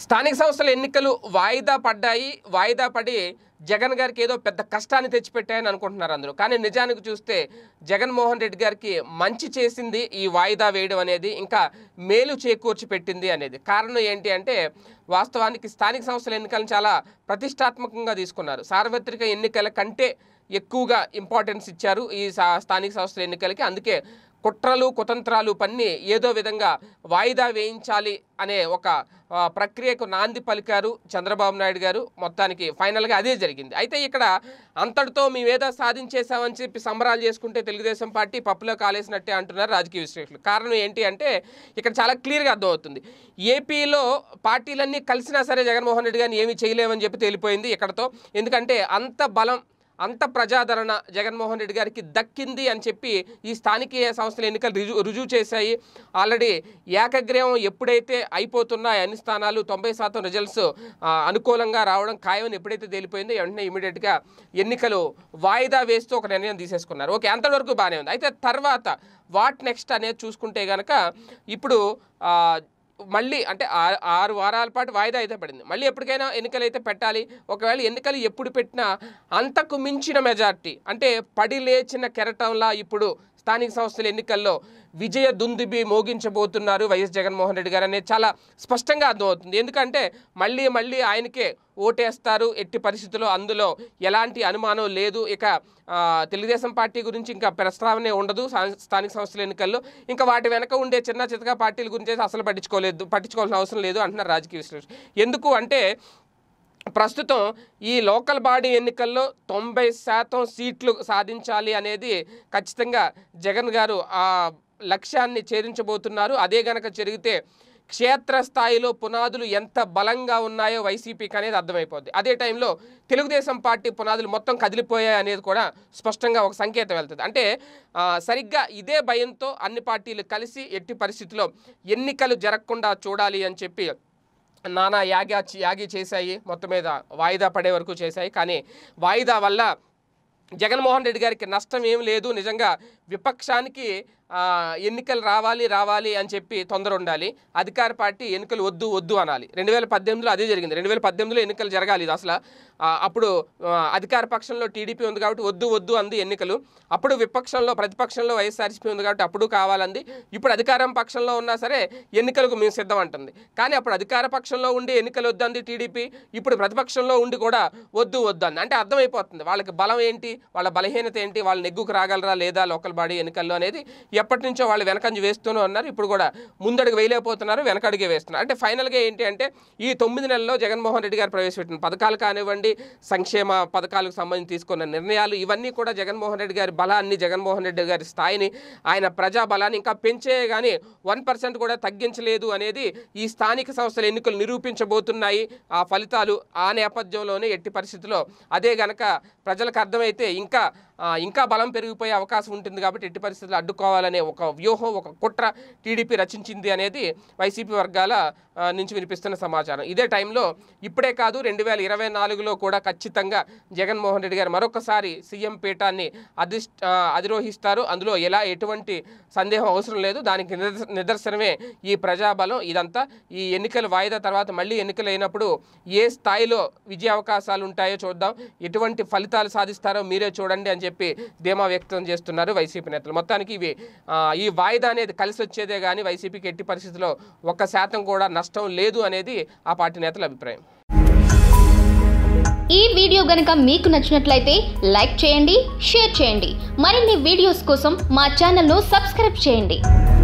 స్థానిక సంస్థల ఎన్నికలు వాయిదా పడ్డాయి వాయిదా పడి జగన్ గారికి ఏదో పెద్ద కష్టాన్ని తెచ్చిపెట్టాయని అనుకుంటున్నారు అందరూ కానీ నిజానికి చూస్తే జగన్మోహన్ రెడ్డి గారికి మంచి చేసింది ఈ వాయిదా వేయడం అనేది ఇంకా మేలు చేకూర్చి పెట్టింది అనేది కారణం ఏంటి అంటే వాస్తవానికి స్థానిక సంస్థల ఎన్నికలను చాలా ప్రతిష్టాత్మకంగా తీసుకున్నారు సార్వత్రిక ఎన్నికల కంటే ఎక్కువగా ఇంపార్టెన్స్ ఇచ్చారు ఈ సా- స్థానిక సంస్థల ఎన్నికలకి అందుకే కుట్రలు కుతంత్రాలు పన్ని ఏదో విధంగా వాయిదా వేయించాలి అనే ఒక ఆ, ప్రక్రియకు నాంది పలికారు చంద్రబాబు నాయుడు గారు మొత్తానికి ఫైనల్గా అదే జరిగింది అయితే ఇక్కడ అంతటితో మేమేదో సాధించేసామని చెప్పి సంబరాలు చేసుకుంటే తెలుగుదేశం పార్టీ పప్పులో కాలేసినట్టే అంటున్నారు రాజకీయ విశ్లేషకులు కారణం ఏంటి అంటే ఇక్కడ చాలా క్లియర్గా అర్థమవుతుంది ఏపీలో పార్టీలన్నీ కలిసినా సరే జగన్మోహన్ రెడ్డి గారిని ఏమీ చేయలేమని చెప్పి తేలిపోయింది ఇక్కడతో ఎందుకంటే అంత బలం అంత ప్రజాదరణ జగన్మోహన్ రెడ్డి గారికి దక్కింది అని చెప్పి ఈ స్థానిక సంస్థల ఎన్నికలు రుజువు రుజువు చేశాయి ఆల్రెడీ ఏకగ్రీవం ఎప్పుడైతే అయిపోతున్నాయి అన్ని స్థానాలు తొంభై శాతం రిజల్ట్స్ ఆ, అనుకూలంగా రావడం ఖాయమని ఎప్పుడైతే తేలిపోయిందో వెంటనే ఇమీడియట్గా ఎన్నికలు వాయిదా వేస్తూ ఒక నిర్ణయం తీసేసుకున్నారు ఓకే అంతవరకు బాగానే ఉంది అయితే తర్వాత వాట్ నెక్స్ట్ అనేది చూసుకుంటే కనుక ఇప్పుడు ఆ, మళ్ళీ అంటే ఆ- ఆరు వారాల పాటు వాయిదా అయితే పడింది మళ్ళీ ఎప్పటికైనా ఎన్నికలు అయితే పెట్టాలి ఒకవేళ ఎన్నికలు ఎప్పుడు పెట్టినా అంతకు మించిన మెజార్టీ అంటే పడి లేచిన కెరటంలా ఇప్పుడు స్థానిక సంస్థల ఎన్నికల్లో విజయ దుందుబి మోగించబోతున్నారు వైఎస్ జగన్మోహన్ రెడ్డి గారు అనేది చాలా స్పష్టంగా అర్థమవుతుంది ఎందుకంటే మళ్ళీ మళ్ళీ ఆయనకే ఓటేస్తారు ఎట్టి పరిస్థితుల్లో అందులో ఎలాంటి అనుమానం లేదు ఇక ఆ, తెలుగుదేశం పార్టీ గురించి ఇంకా ప్రస్తావనే ఉండదు సా- స్థానిక సంస్థల ఎన్నికల్లో ఇంకా వాటి వెనక ఉండే చిన్న చితక పార్టీల గురించి అయితే అసలు పట్టించుకోలేదు పట్టించుకోవాల్సిన అవసరం లేదు అంటున్నారు రాజకీయ విశ్లేషణ ఎందుకు అంటే ప్రస్తుతం ఈ లోకల్ బాడీ ఎన్నికల్లో తొంభై శాతం సీట్లు సాధించాలి అనేది ఖచ్చితంగా జగన్ గారు ఆ లక్ష్యాన్ని ఛేదించబోతున్నారు అదే గనక జరిగితే క్షేత్రస్థాయిలో పునాదులు ఎంత బలంగా ఉన్నాయో వైసీపీకి అనేది అర్థమైపోద్ది అదే టైంలో తెలుగుదేశం పార్టీ పునాదులు మొత్తం కదిలిపోయాయి అనేది కూడా స్పష్టంగా ఒక సంకేతం వెళ్తుంది అంటే ఆ, సరిగ్గా ఇదే భయంతో అన్ని పార్టీలు కలిసి ఎట్టి పరిస్థితుల్లో ఎన్నికలు జరగకుండా చూడాలి అని చెప్పి నానా యాగా యాగి చేశాయి మొత్తం మీద వాయిదా పడే వరకు చేశాయి కానీ వాయిదా వల్ల జగన్మోహన్ రెడ్డి గారికి నష్టం ఏం లేదు నిజంగా విపక్షానికి ఆ, ఎన్నికలు రావాలి రావాలి అని చెప్పి తొందర ఉండాలి అధికార పార్టీ ఎన్నికలు వద్దు వద్దు అనాలి రెండు వేల పద్దెనిమిదిలో అదే జరిగింది రెండు వేల పద్దెనిమిదిలో ఎన్నికలు జరగాలి ఇది అసలు ఆ, అప్పుడు ఆ, అధికార పక్షంలో టీడీపీ ఉంది కాబట్టి వద్దు వద్దు అంది ఎన్నికలు అప్పుడు విపక్షంలో ప్రతిపక్షంలో వైఎస్ఆర్సీపీ ఉంది కాబట్టి అప్పుడు కావాలంది ఇప్పుడు అధికారం పక్షంలో ఉన్నా సరే ఎన్నికలకు మేము సిద్ధం అంటుంది కానీ అప్పుడు అధికార పక్షంలో ఉండి ఎన్నికలు వద్దంది టీడీపీ ఇప్పుడు ప్రతిపక్షంలో ఉండి కూడా వద్దు వద్దు అంది అంటే అర్థమైపోతుంది వాళ్ళకి బలం ఏంటి వాళ్ళ బలహీనత ఏంటి వాళ్ళు నెగ్గుకు రాగలరా లేదా లోకల్ బాడీ ఎన్నికల్లో అనేది ఎప్పటి నుంచో వాళ్ళు వెనకంజ వేస్తూనే ఉన్నారు ఇప్పుడు కూడా ముందడుగు వేయలేకపోతున్నారు వెనకడుగే వేస్తున్నారు అంటే ఫైనల్గా ఏంటి అంటే ఈ తొమ్మిది నెలల్లో జగన్మోహన్ రెడ్డి గారు ప్రవేశపెట్టిన పథకాలు కానివ్వండి సంక్షేమ పథకాలకు సంబంధించి తీసుకున్న నిర్ణయాలు ఇవన్నీ కూడా జగన్మోహన్ రెడ్డి గారి బలాన్ని జగన్మోహన్ రెడ్డి గారి స్థాయిని ఆయన ప్రజా బలాన్ని ఇంకా పెంచే కానీ వన్ పర్సెంట్ కూడా తగ్గించలేదు అనేది ఈ స్థానిక సంస్థల ఎన్నికలు నిరూపించబోతున్నాయి ఆ ఫలితాలు ఆ నేపథ్యంలోనే ఎట్టి పరిస్థితుల్లో అదే గనక ప్రజలకు అర్థమైతే ఇంకా ఆ, ఇంకా బలం పెరిగిపోయే అవకాశం ఉంటుంది కాబట్టి ఎట్టి పరిస్థితుల్లో అడ్డుకోవాలనే ఒక వ్యూహం ఒక కుట్ర టీడీపీ రచించింది అనేది వైసీపీ వర్గాల ఆ, నుంచి వినిపిస్తున్న సమాచారం ఇదే టైంలో ఇప్పుడే కాదు రెండు వేల ఇరవై నాలుగులో కూడా ఖచ్చితంగా జగన్మోహన్ రెడ్డి గారు మరొకసారి సీఎం పీఠాన్ని అధిష్ ఆ, అధిరోహిస్తారు అందులో ఎలా ఎటువంటి సందేహం అవసరం లేదు దానికి నిదర్శ- నిదర్శనమే ఈ ప్రజాబలం ఇదంతా ఈ ఎన్నికలు వాయిదా తర్వాత మళ్ళీ ఎన్నికలు అయినప్పుడు ఏ స్థాయిలో విజయ అవకాశాలు ఉంటాయో చూద్దాం ఎటువంటి ఫలితాలు సాధిస్తారో మీరే చూడండి అని చెప్పి ధీమా వ్యక్తం చేస్తున్నారు వైసీపీ నేతలు మొత్తానికి ఇవి ఆ, ఈ వాయిదా అనేది కలిసి వచ్చేదే కానీ వైసీపీకి ఎట్టి పరిస్థితుల్లో ఒక్క శాతం కూడా నష్టం లేదు అనేది ఆ పార్టీ నేతల అభిప్రాయం ఈ వీడియో గనుక మీకు నచ్చినట్లయితే లైక్ చేయండి షేర్ చేయండి మరిన్ని వీడియోస్ కోసం మా ఛానల్ను సబ్స్క్రైబ్ చేయండి